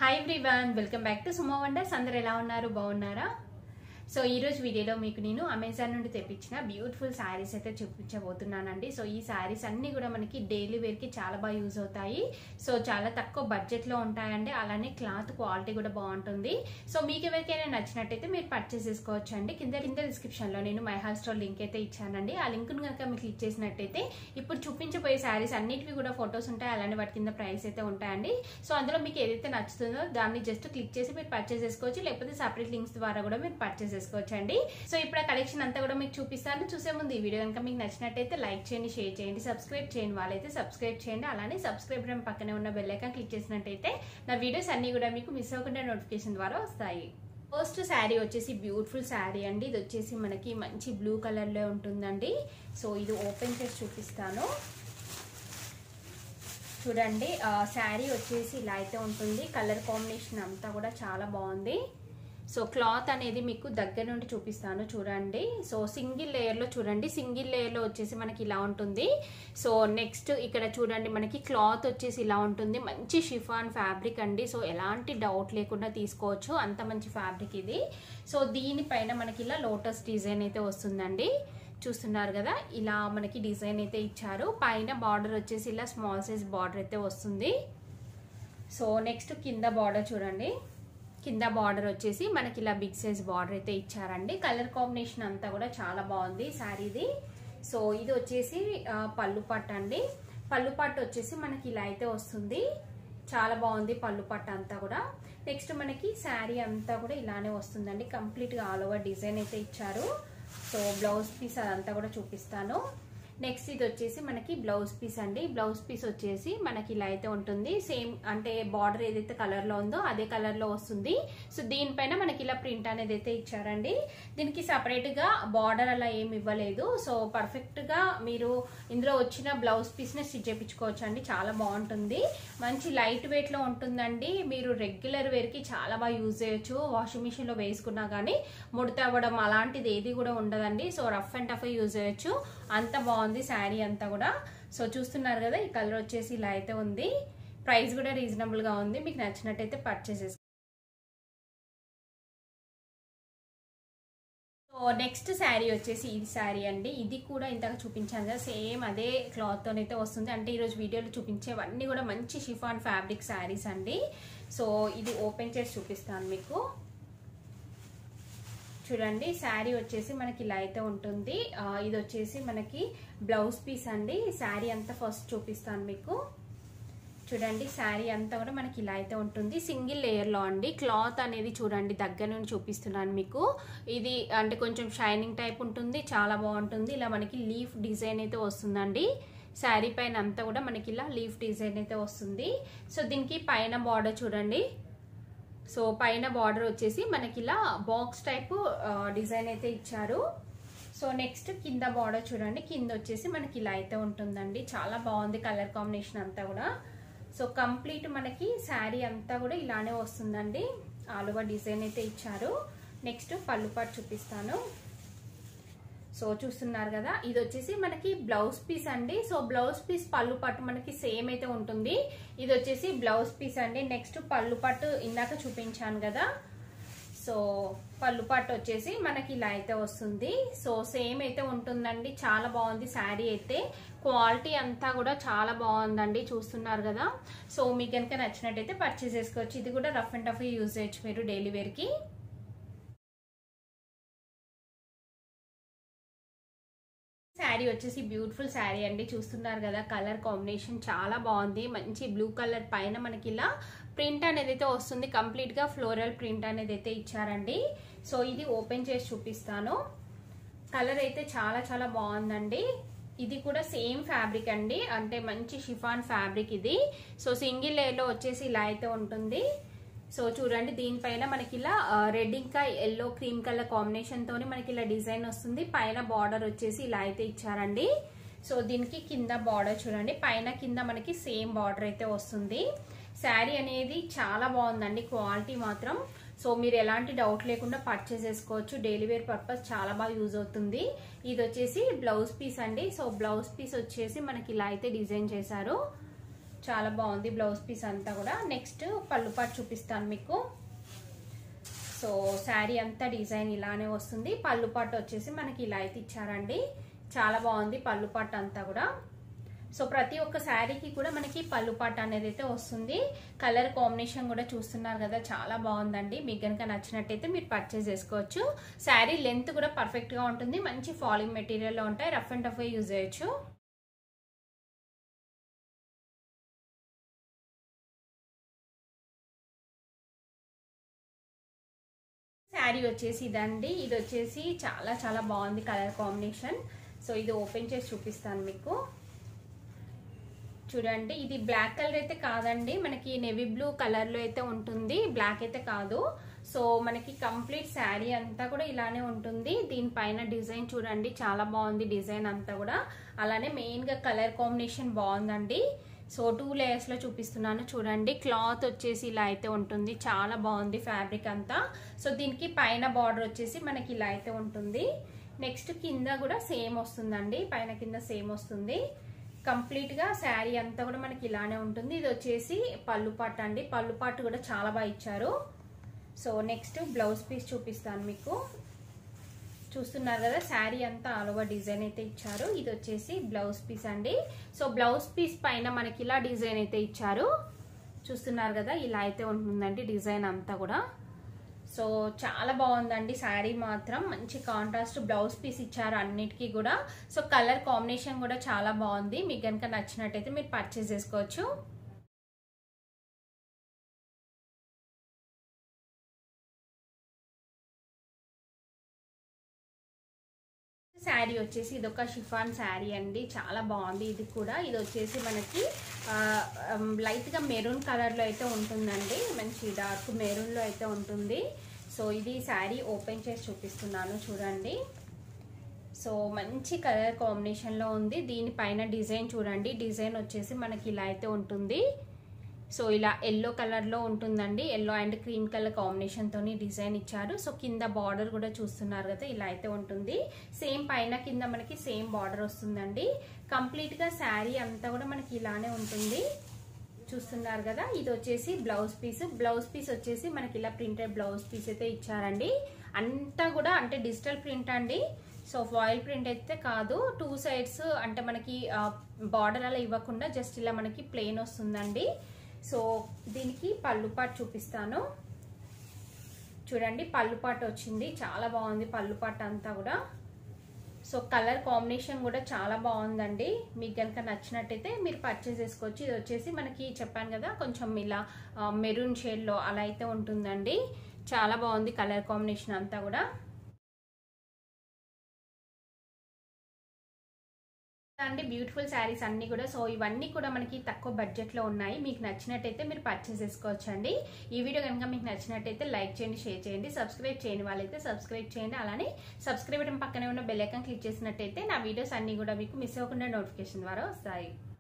hi everyone welcome back to Sumo Wonders అందరు ఎలా ఉన్నారు బాగున్నారా సో ఈ రోజు వీడియోలో మీకు నేను అమెజాన్ నుండి తెప్పించిన బ్యూటిఫుల్ శారీస్ అయితే చూపించబోతున్నానండి సో ఈ శారీస్ అన్ని కూడా మనకి డైలీ వేర్కి చాలా బాగా యూజ్ అవుతాయి సో చాలా తక్కువ బడ్జెట్లో ఉంటాయండి అలానే క్లాత్ క్వాలిటీ కూడా బాగుంటుంది సో మీకు ఎవరికైనా నచ్చినట్టయితే మీరు పర్చేస్ చేసుకోవచ్చు అండి కింద కింద డిస్క్రిప్షన్లో నేను మై హాల్ స్టోర్ లింక్ అయితే ఇచ్చానండి ఆ లింక్ను కనుక మీరు క్లిక్ చేసినట్టయితే ఇప్పుడు చూపించబోయే శారీస్ అన్నిటివి కూడా ఫొటోస్ ఉంటాయి అలానే వాటి కింద ప్రైస్ అయితే ఉంటాయండి సో అందులో మీకు ఏదైతే నచ్చుతుందో దాన్ని జస్ట్ క్లిక్ చేసి మీరు పర్చేస్ చేసుకోవచ్చు లేకపోతే సపరేట్ లింక్స్ ద్వారా కూడా మీరు పర్చేస్ చేసుకోవచ్చు అండి సో ఇప్పుడు ఆ కలెక్షన్ అంతా కూడా మీకు చూపిస్తాను చూసే ముందు ఈ వీడియో కనుక మీకు నచ్చినట్టయితే లైక్ చేయండి షేర్ చేయండి సబ్స్క్రైబ్ చేయండి వాళ్ళైతే సబ్స్క్రైబ్ చేయండి అలానే సబ్స్క్రైబ్ బటన్ పక్కనే ఉన్న బెల్ ఐకాన్ క్లిక్ చేసినట్టయితే నా వీడియోస్ అన్ని కూడా మీకు మిస్ అవ్వకుండా నోటిఫికేషన్ ద్వారా వస్తాయి ఫస్ట్ శారీ వచ్చేసి బ్యూటిఫుల్ శారీ అండి ఇది వచ్చేసి మనకి మంచి బ్లూ కలర్లో ఉంటుందండి సో ఇది ఓపెన్ చేసి చూపిస్తాను చూడండి శారీ వచ్చేసి ఇలా అయితే ఉంటుంది కలర్ కాంబినేషన్ అంతా కూడా చాలా బాగుంది సో క్లాత్ అనేది మీకు దగ్గర నుండి చూపిస్తాను చూడండి సో సింగిల్ లేయర్లో చూడండి సింగిల్ లేయర్లో వచ్చేసి మనకి ఇలా ఉంటుంది సో నెక్స్ట్ ఇక్కడ చూడండి మనకి క్లాత్ వచ్చేసి ఇలా ఉంటుంది మంచి షిఫాన్ ఫ్యాబ్రిక్ అండి సో ఎలాంటి డౌట్ లేకుండా తీసుకోవచ్చు అంత మంచి ఫ్యాబ్రిక్ ఇది సో దీనిపైన మనకి ఇలా లోటస్ డిజైన్ అయితే వస్తుందండి చూస్తున్నారు కదా ఇలా మనకి డిజైన్ అయితే ఇచ్చారు పైన బార్డర్ వచ్చేసి ఇలా స్మాల్ సైజ్ బార్డర్ అయితే వస్తుంది సో నెక్స్ట్ కింద బార్డర్ చూడండి కింద బార్డర్ వచ్చేసి మనకి ఇలా బిగ్ సైజ్ బార్డర్ అయితే ఇచ్చారండి కలర్ కాంబినేషన్ అంతా కూడా చాలా బాగుంది శారీది సో ఇది వచ్చేసి పళ్ళు పట్టు అండి పళ్ళు పట్టు వచ్చేసి మనకి ఇలా అయితే వస్తుంది చాలా బాగుంది పళ్ళు పట్టు అంతా కూడా నెక్స్ట్ మనకి శారీ అంతా కూడా ఇలానే వస్తుందండి కంప్లీట్గా ఆల్ ఓవర్ డిజైన్ అయితే ఇచ్చారు సో బ్లౌజ్ పీస్ అదంతా కూడా చూపిస్తాను నెక్స్ట్ ఇది వచ్చేసి మనకి బ్లౌజ్ పీస్ అండి బ్లౌజ్ పీస్ వచ్చేసి మనకి ఇలా అయితే ఉంటుంది సేమ్ అంటే బార్డర్ ఏదైతే కలర్లో ఉందో అదే కలర్లో వస్తుంది సో దీనిపైన మనకి ఇలా ప్రింట్ అనేది అయితే ఇచ్చారండి దీనికి సపరేట్గా బార్డర్ అలా ఏమి ఇవ్వలేదు సో పర్ఫెక్ట్గా మీరు ఇందులో వచ్చిన బ్లౌజ్ పీస్ని స్టిచ్ చేయించుకోవచ్చు అండి చాలా బాగుంటుంది మంచి లైట్ వెయిట్లో ఉంటుందండి మీరు రెగ్యులర్ వేర్కి చాలా బాగా యూజ్ చేయొచ్చు వాషింగ్ మిషన్లో వేసుకున్నా కానీ ముడత అవ్వడం అలాంటిది ఏది కూడా ఉండదండి so rough and tough use చేయొచ్చు అంత బాగుంది శారీ అంతా కూడా సో చూస్తున్నారు కదా ఈ కలర్ వచ్చేసి ఇలా అయితే ఉంది ప్రైస్ కూడా రీజనబుల్గా ఉంది మీకు నచ్చినట్టయితే పర్చేస్ చేసుకో సో నెక్స్ట్ శారీ వచ్చేసి ఇది శారీ అండి ఇది కూడా ఇంతగా చూపించాను కదా సేమ్ అదే క్లాత్తోనైతే వస్తుంది అంటే ఈరోజు వీడియోలో చూపించేవన్నీ కూడా మంచి షిఫాన్ ఫ్యాబ్రిక్ శారీస్ అండి సో ఇది ఓపెన్ చేసి చూపిస్తాను మీకు చూడండి శారీ వచ్చేసి మనకి ఇలా అయితే ఉంటుంది ఇది వచ్చేసి మనకి బ్లౌజ్ పీస్ అండి శారీ అంతా ఫస్ట్ చూపిస్తాను మీకు చూడండి శారీ అంతా కూడా మనకి ఇలా అయితే ఉంటుంది సింగిల్ లేయర్లో అండి క్లాత్ అనేది చూడండి దగ్గర నుండి చూపిస్తున్నాను మీకు ఇది అంటే కొంచెం షైనింగ్ టైప్ ఉంటుంది చాలా బాగుంటుంది ఇలా మనకి లీఫ్ డిజైన్ అయితే వస్తుందండి శారీ పైన అంతా కూడా మనకి ఇలా లీఫ్ డిజైన్ అయితే వస్తుంది సో దీనికి పైన బార్డర్ చూడండి సో పైన బార్డర్ వచ్చేసి మనకి ఇలా బాక్స్ టైప్ డిజైన్ అయితే ఇచ్చారు సో నెక్స్ట్ కింద బార్డర్ చూడండి కింద వచ్చేసి మనకి ఇలా అయితే ఉంటుందండి చాలా బాగుంది కలర్ కాంబినేషన్ అంతా కూడా సో కంప్లీట్ మనకి శారీ అంతా కూడా ఇలానే వస్తుందండి ఆల్ ఓవర్ డిజైన్ అయితే ఇచ్చారు నెక్స్ట్ పళ్ళు పాటు చూపిస్తాను సో చూస్తున్నారు కదా ఇది వచ్చేసి మనకి బ్లౌజ్ పీస్ అండి సో బ్లౌజ్ పీస్ పళ్ళు పట్టు మనకి సేమ్ అయితే ఉంటుంది ఇది వచ్చేసి బ్లౌజ్ పీస్ అండి నెక్స్ట్ పళ్ళు పట్టు ఇందాక చూపించాను కదా సో పళ్ళు పట్టు వచ్చేసి మనకి ఇలా అయితే వస్తుంది సో సేమ్ అయితే ఉంటుందండి చాలా బాగుంది శారీ అయితే క్వాలిటీ అంతా కూడా చాలా బాగుందండి చూస్తున్నారు కదా సో మీకు కనుక నచ్చినట్టయితే పర్చేస్ చేసుకోవచ్చు ఇది కూడా రఫ్ అండ్ టఫ్ యూజ్ చేయొచ్చు మీరు డైలీ వేర్కి శారీ వచ్చేసి బ్యూటిఫుల్ శారీ అండి చూస్తున్నారు కదా కలర్ కాంబినేషన్ చాలా బాగుంది మంచి బ్లూ కలర్ పైన మనకి ఇలా ప్రింట్ అనేది అయితే వస్తుంది కంప్లీట్గా ఫ్లోరల్ ప్రింట్ అనేది అయితే ఇచ్చారండి సో ఇది ఓపెన్ చేసి చూపిస్తాను కలర్ అయితే చాలా చాలా బాగుందండి ఇది కూడా సేమ్ ఫ్యాబ్రిక్ అండి అంటే మంచి షిఫాన్ ఫ్యాబ్రిక్ ఇది సో సింగిల్ లేయర్లో వచ్చేసి ఇలా అయితే ఉంటుంది సో చూడండి దీనిపైన మనకి ఇలా రెడ్ ఇంకా ఎల్లో క్రీమ్ కలర్ కాంబినేషన్ తోని మనకి ఇలా డిజైన్ వస్తుంది పైన బార్డర్ వచ్చేసి ఇలా అయితే ఇచ్చారండి సో దీనికి కింద బార్డర్ చూడండి పైన కింద మనకి సేమ్ బార్డర్ అయితే వస్తుంది శారీ అనేది చాలా బాగుందండి క్వాలిటీ మాత్రం సో మీరు ఎలాంటి డౌట్ లేకుండా పర్చేస్ చేసుకోవచ్చు డైలీ వేర్ పర్పస్ చాలా బాగా యూజ్ అవుతుంది ఇది వచ్చేసి బ్లౌజ్ పీస్ అండి సో బ్లౌజ్ పీస్ వచ్చేసి మనకి ఇలా అయితే డిజైన్ చేశారు చాలా బాగుంది బ్లౌజ్ పీస్ అంతా కూడా నెక్స్ట్ పళ్ళు పాటు చూపిస్తాను మీకు సో శారీ అంతా డిజైన్ ఇలానే వస్తుంది పళ్ళు పాటు వచ్చేసి మనకి ఇలా అయితే ఇచ్చారండి చాలా బాగుంది పళ్ళు పాటు అంతా కూడా సో ప్రతి ఒక్క శారీకి కూడా మనకి పళ్ళు పాట అనేది అయితే వస్తుంది కలర్ కాంబినేషన్ కూడా చూస్తున్నారు కదా చాలా బాగుందండి మీకు కనుక నచ్చినట్టయితే మీరు పర్చేస్ చేసుకోవచ్చు శారీ లెంత్ కూడా పర్ఫెక్ట్గా ఉంటుంది మంచి ఫాలింగ్ మెటీరియల్లో ఉంటాయి రఫ్ అండ్ టఫ్ యూజ్ చేయొచ్చు శారీ వచ్చేసి ఇదండి ఇది వచ్చేసి చాలా చాలా బాగుంది కలర్ కాంబినేషన్ సో ఇది ఓపెన్ చేసి చూపిస్తాను మీకు చూడండి ఇది బ్లాక్ కలర్ అయితే కాదండి మనకి నెవీ బ్లూ కలర్లో అయితే ఉంటుంది బ్లాక్ అయితే కాదు సో మనకి కంప్లీట్ శారీ అంతా కూడా ఇలానే ఉంటుంది దీనిపైన డిజైన్ చూడండి చాలా బాగుంది డిజైన్ అంతా కూడా అలానే మెయిన్గా కలర్ కాంబినేషన్ బాగుందండి సో టూ లేయర్స్లో చూపిస్తున్నాను చూడండి క్లాత్ వచ్చేసి ఇలా అయితే ఉంటుంది చాలా బాగుంది ఫ్యాబ్రిక్ అంతా సో దీనికి పైన బార్డర్ వచ్చేసి మనకి ఇలా అయితే ఉంటుంది నెక్స్ట్ కింద కూడా సేమ్ వస్తుందండి పైన కింద సేమ్ వస్తుంది కంప్లీట్గా శారీ అంతా కూడా మనకి ఇలానే ఉంటుంది ఇది వచ్చేసి పళ్ళు పాట అండి పళ్ళు పాటు కూడా చాలా బాగా ఇచ్చారు సో నెక్స్ట్ బ్లౌజ్ పీస్ చూపిస్తాను మీకు చూస్తున్నారు కదా శారీ అంతా ఆల్ ఓవర్ డిజైన్ అయితే ఇచ్చారు ఇది వచ్చేసి బ్లౌజ్ పీస్ అండి సో బ్లౌజ్ పీస్ పైన మనకి ఇలా డిజైన్ అయితే ఇచ్చారు చూస్తున్నారు కదా ఇలా అయితే ఉంటుందండి డిజైన్ అంతా కూడా సో చాలా బాగుందండి శారీ మాత్రం మంచి కాంట్రాస్ట్ బ్లౌజ్ పీస్ ఇచ్చారు అన్నిటికీ కూడా సో కలర్ కాంబినేషన్ కూడా చాలా బాగుంది మీకు కనుక నచ్చినట్టయితే మీరు పర్చేస్ చేసుకోవచ్చు శారీ వచ్చేసి ఇది ఒక షిఫాన్ శారీ అండి చాలా బాగుంది ఇది కూడా ఇది వచ్చేసి మనకి లైట్గా మెరూన్ కలర్లో అయితే ఉంటుందండి మంచి డార్క్ మెరూన్లో అయితే ఉంటుంది సో ఇది శారీ ఓపెన్ చేసి చూపిస్తున్నాను చూడండి సో మంచి కలర్ కాంబినేషన్లో ఉంది దీనిపైన డిజైన్ చూడండి డిజైన్ వచ్చేసి మనకి ఇలా అయితే ఉంటుంది సో ఇలా ఎల్లో కలర్లో ఉంటుందండి ఎల్లో అండ్ క్రీమ్ కలర్ కాంబినేషన్తో డిజైన్ ఇచ్చారు సో కింద బార్డర్ కూడా చూస్తున్నారు కదా ఇలా అయితే ఉంటుంది సేమ్ పైన కింద మనకి సేమ్ బార్డర్ వస్తుందండి కంప్లీట్గా శారీ అంతా కూడా మనకి ఇలానే ఉంటుంది చూస్తున్నారు కదా ఇది వచ్చేసి బ్లౌజ్ పీస్ బ్లౌజ్ పీస్ వచ్చేసి మనకి ఇలా ప్రింటెడ్ బ్లౌజ్ పీస్ అయితే ఇచ్చారండి అంతా కూడా అంటే డిజిటల్ ప్రింట్ అండి సో ఫాయిల్ ప్రింట్ అయితే కాదు టూ సైడ్స్ అంటే మనకి బార్డర్ అలా ఇవ్వకుండా జస్ట్ ఇలా మనకి ప్లెయిన్ వస్తుందండి సో దీనికి పళ్ళు పాటు చూపిస్తాను చూడండి పళ్ళు పాటు వచ్చింది చాలా బాగుంది పళ్ళు పాటు అంతా కూడా సో కలర్ కాంబినేషన్ కూడా చాలా బాగుందండి మీకు కనుక నచ్చినట్టయితే మీరు పర్చేస్ చేసుకోవచ్చు ఇది వచ్చేసి మనకి చెప్పాను కదా కొంచెం ఇలా మెరూన్ షేడ్లో అలా అయితే ఉంటుందండి చాలా బాగుంది కలర్ కాంబినేషన్ అంతా కూడా అండి బ్యూటిఫుల్ శారీస్ అన్ని కూడా సో ఇవన్నీ కూడా మనకి తక్కువ బడ్జెట్లో ఉన్నాయి మీకు నచ్చినట్టయితే మీరు పర్చేస్ చేసుకోవచ్చు అండి ఈ వీడియో కనుక మీకు నచ్చినట్టయితే లైక్ చేయండి షేర్ చేయండి సబ్స్క్రైబ్ చేయని వాళ్ళైతే సబ్స్క్రైబ్ చేయండి అలానే సబ్స్క్రైబ్ బటన్ పక్కనే ఉన్న బెల్ ఐకాన్ క్లిక్ చేసినట్టయితే నా వీడియోస్ అన్ని కూడా మీకు మిస్ అవ్వకుండా నోటిఫికేషన్ ద్వారా వస్తాయి